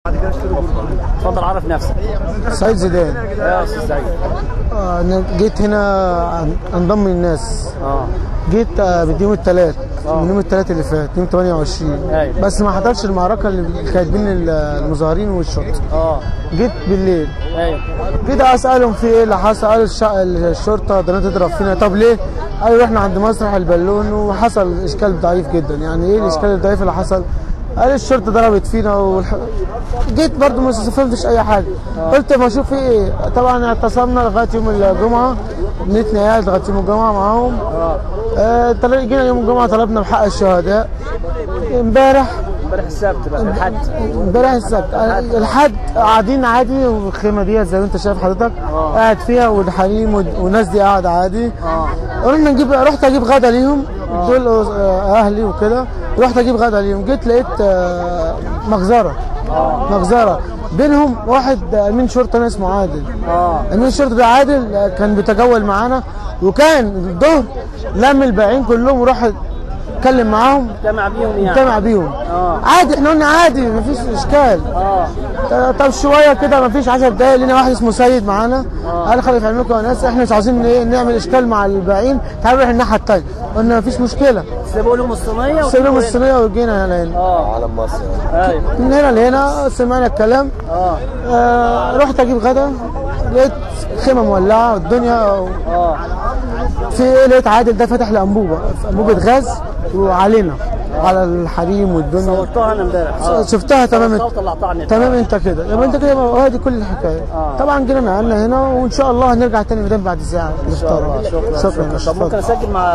اتفضل عرف نفسك سعيد زيدان يا استاذ سعيد آه، انا جيت هنا أن- انضم للناس اه جيت آه، بيوم الثلاث من يوم الثلاث اللي فات يوم 28 أيوة. بس ما حضرش المعركه اللي كانت بين ال- المظاهرين والشرطه اه جيت بالليل ايوه جيت اسالهم في ايه اللي حصل قالوا الش- الشرطه ده تضرب فينا طب ليه؟ قالوا احنا عند مسرح البالون وحصل اشكال ضعيف جدا يعني ايه الاشكال الضعيف اللي حصل؟ قال الشرطه ضربت فينا والح... جيت برضو ما فهمتش اي حاجه قلت ما اشوف في ايه طبعا اعتصمنا لغايه يوم الجمعه نتنا قاعد لغايه يوم الجمعه معاهم آه طل- جينا يوم الجمعه طلبنا بحق الشهداء امبارح امبارح السبت بقى الحد امبارح السبت الحد قاعدين عادي والخيمه دي زي ما انت شايف حضرتك قاعد فيها والحريم والد- والناس دي قاعده عادي رحنا نجيب رحت اجيب غدا ليهم دول آه، اهلي وكده رحت اجيب غدا ليهم جيت لقيت آه، مجزره مجزره بينهم واحد امين شرطه أنا اسمه عادل اه امين الشرطه ده عادل آه، كان بيتجول معانا وكان الظهر لم الباقيين كلهم وراح اتكلم معاهم جمع بيهم يعني اجتمع بيهم آه. عادي احنا قلنا عادي مفيش اشكال اه طب شويه كده مفيش 10 دقايق لقينا واحد اسمه سيد معانا قال خلي في علمكم يا ناس احنا مش عايزين ايه نعمل اشكال مع الباقيين تعالوا نروح الناحيه الثانيه قلنا مفيش مشكله سيبوا لهم الصينيه سيبنا وسيبوا الصينيه وجينا هنا هنا اه على مصر ايوه من هنا لهنا سمعنا الكلام اه آه رحت اجيب غدا لقيت خيمه مولعه والدنيا اه في ايه لقيت عادل ده فاتح لي انبوبه انبوبه غاز وعلينا على الحريم والدنيا صورتها انا امبارح اه شفتها تمام صورتها وطلعتها على النت تمام انت كده يبقى انت كده يبقى هذه كل الحكايه آه. طبعا جينا نقلنا هنا وان شاء الله هنرجع تاني ميدان بعد ساعه ان شاء الله شكرا شكرا شكرا طب ممكن اسجل مع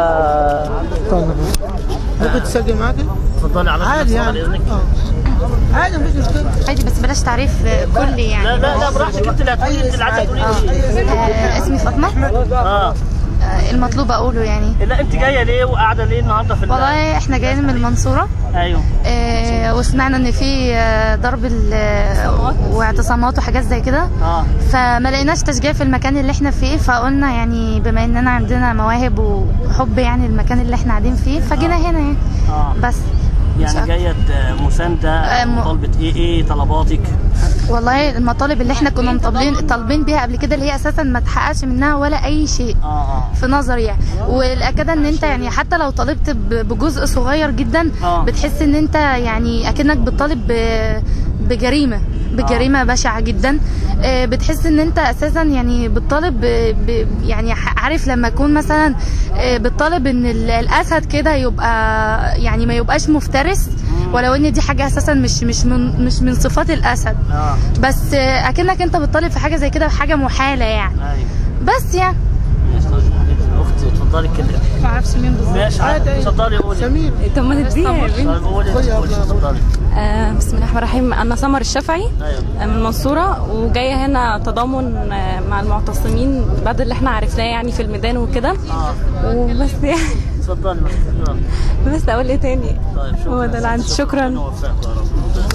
ممكن تسجل معاك اتفضلي على عادي يعني آه. عادي مفيش مشكله عادي بس بلاش تعريف كلي يعني لا لا لا براحتك انت اللي هتقولي انت اللي عايزه تقولي لي آه اسمي فاطمه اه آه المطلوب اقوله يعني لا انت جايه ليه وقاعده ليه النهارده في ال- والله احنا جايين من المنصوره ايوه آه وسمعنا ان في آه ضرب ال- آه، واعتصامات وحاجات زي كده اه فما لقيناش تشجيع في المكان اللي احنا فيه فقلنا يعني بما اننا عندنا مواهب وحب يعني المكان اللي احنا قاعدين فيه فجينا هنا يعني اه بس يعني جايه مسانده آه، م- طلبت ايه ايه طلباتك والله المطالب اللي احنا كنا مطالبين طالبين بيها قبل كده اللي هي اساسا ما تحققش منها ولا اي شيء اه اه في نظري يعني والاكد ان انت يعني حتى لو طالبت ب- بجزء صغير جدا آه. بتحس ان انت يعني اكنك بتطالب ب- بجريمه بجريمه بشعه جدا آه، بتحس ان انت اساسا يعني بتطالب ب- ب- يعني ح- عارف لما يكون مثلا آه، بتطالب ان ال- الاسد كده يبقى يعني ما يبقاش مفترس ولو ان دي حاجه اساسا مش مش من مش من صفات الاسد اه بس آه، اكنك انت بتطالب في حاجه زي كده حاجه محاله يعني ايوه بس يعني ماشي طيب. اختي اتفضلي كده ما اعرفش مين بالظبط ماشي عادي اتفضلي قولي سمير طب ما تديها يا بنتي طيب قولي قولي اتفضلي آه بسم الله الرحمن الرحيم انا سمر الشافعي ايوه آه، من المنصوره وجايه هنا تضامن آه، مع المعتصمين بعد اللي احنا عرفناه يعني في الميدان وكده اه وبس يعني اتفضلي بس يلا. بس اقول ايه تاني طيب شكرا هو ده اللي عندي شكرا ربنا يوفقك يا رب